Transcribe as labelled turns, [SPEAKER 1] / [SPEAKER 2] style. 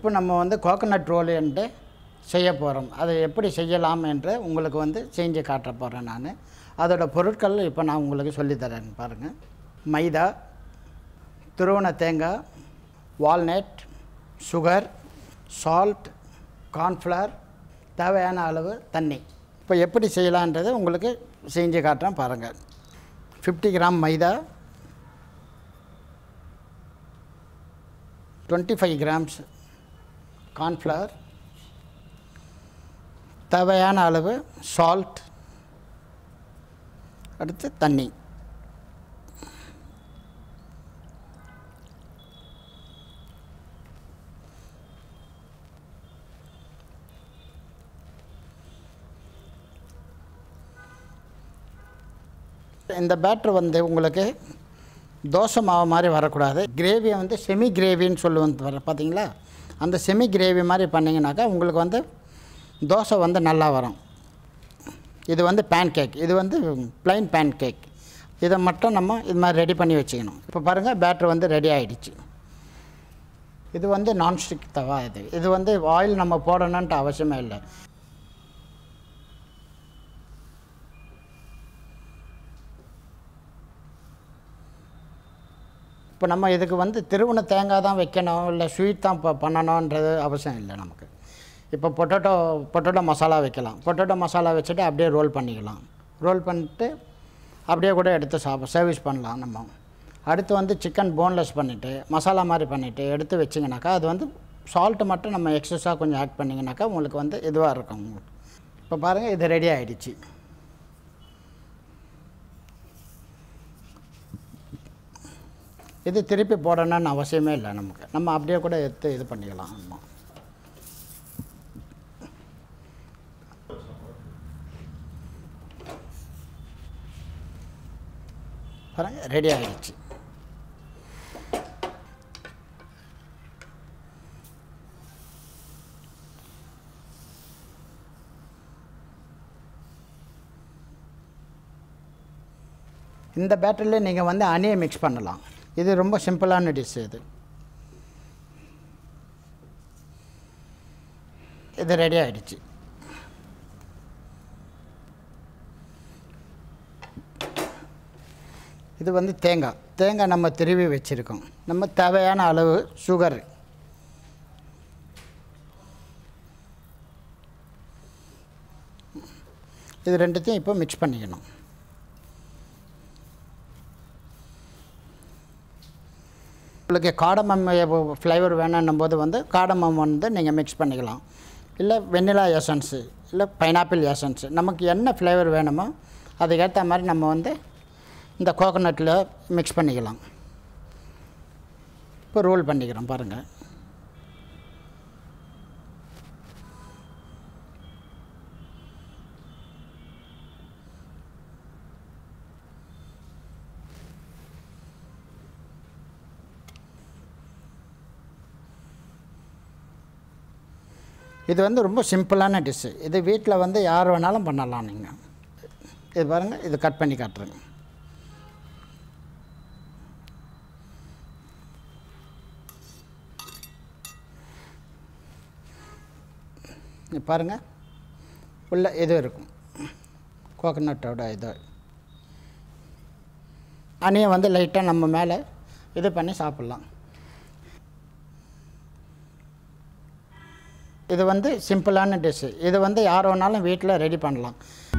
[SPEAKER 1] இப்போ நம்ம வந்து கோகனட் ரோல் என்று செய்ய போகிறோம் அதை எப்படி செய்யலாம் என்று உங்களுக்கு வந்து செஞ்சு காட்ட போகிறேன் நான் அதோட பொருட்கள் இப்போ நான் உங்களுக்கு சொல்லித்தரேன் பாருங்கள் மைதா துருவன தேங்காய் வால்நட் சுகர் சால்ட் கார்ன்ஃப்ளவர் தேவையான அளவு தண்ணி இப்போ எப்படி செய்யலான்றதை உங்களுக்கு செஞ்சு காட்டுறேன் பாருங்கள் fifty gram maida twenty five grams cornflour தேவையான அளவு சால்ட் அடுத்து தண்ணி இந்த பேட்டர் வந்து உங்களுக்கு தோசை மாவு மாதிரி வரக்கூடாது கிரேவியை வந்து செமி கிரேவின்னு சொல்லுவோம் வர பார்த்தீங்களா அந்த செமி கிரேவி மாதிரி பண்ணிங்கனாக்கா உங்களுக்கு வந்து தோசை வந்து நல்லா வரும் இது வந்து பேன் கேக் இது வந்து plain பேன் கேக் இதை மட்டும் நம்ம இது மாதிரி ரெடி பண்ணி வச்சுக்கணும் இப்போ பாருங்கள் பேட்டர் வந்து ரெடி ஆகிடுச்சு இது வந்து நான்ஸ்டிக் தவா இது இது வந்து ஆயில் நம்ம போடணுன்ட்டு அவசியமே இல்லை இப்போ நம்ம இதுக்கு வந்து திருவண்ண தேங்காய் தான் வைக்கணும் இல்லை ஸ்வீட் தான் இப்போ பண்ணணுன்றது அவசியம் இல்லை நமக்கு இப்போ பொட்டேட்டோ பொட்டேட்டோ மசாலா வைக்கலாம் பொட்டேட்டோ மசாலா வச்சுட்டு அப்படியே ரோல் பண்ணிக்கலாம் ரோல் பண்ணிட்டு அப்படியே கூட எடுத்து சாப்பிட சர்வீஸ் பண்ணலாம் நம்ம அடுத்து வந்து சிக்கன் போன்லெஸ் பண்ணிவிட்டு மசாலா மாதிரி பண்ணிவிட்டு எடுத்து வச்சிங்கனாக்கா அது வந்து சால்ட்டு மட்டும் நம்ம எக்ஸஸாக கொஞ்சம் ஆட் பண்ணிங்கனாக்கா உங்களுக்கு வந்து இதுவாக இருக்கும் உங்களுக்கு இப்போ பாருங்கள் இது ரெடி ஆகிடுச்சு இது திருப்பி போடணும்னு அவசியமே இல்லை நமக்கு நம்ம அப்படியே கூட எடுத்து இது பண்ணிக்கலாம் நம்ம பாருங்க ரெடி ஆகிடுச்சு இந்த பேட்டரியில் நீங்கள் வந்து அணியை மிக்ஸ் பண்ணலாம் இது ரொம்ப சிம்பிளான டிஷ் இது இது ரெடி ஆகிடுச்சு இது வந்து தேங்காய் தேங்காய் நம்ம திருவி வச்சுருக்கோம் நம்ம தேவையான அளவு சுகர் இது ரெண்டுத்தையும் இப்போ மிக்ஸ் பண்ணிக்கணும் உங்களுக்கு காடமம் ஃப்ளேவர் வேணுன்னும் போது வந்து காடமம் வந்து நீங்கள் மிக்ஸ் பண்ணிக்கலாம் இல்லை வெண்ணிலா எசன்ஸு இல்லை பைனாப்பிள் எசன்ஸு நமக்கு என்ன ஃப்ளேவர் வேணுமோ அதுக்கேற்ற மாதிரி நம்ம வந்து இந்த கோகோனட்டில் மிக்ஸ் பண்ணிக்கலாம் இப்போ ரோல் பண்ணிக்கிறோம் பாருங்கள் இது வந்து ரொம்ப சிம்பிளான டிஷ்ஷு இது வீட்டில் வந்து யார் வேணாலும் பண்ணலாம் நீங்கள் இது பாருங்கள் இது கட் பண்ணி காட்டுறேங்க இது பாருங்கள் உள்ள இது இருக்கும் கோகனட்டோட இது அணியை வந்து லைட்டாக நம்ம மேலே இது பண்ணி சாப்பிட்லாம் இது வந்து சிம்பிளான டிஷ்ஷு இது வந்து யார் வேணாலும் வீட்டில் ரெடி பண்ணலாம்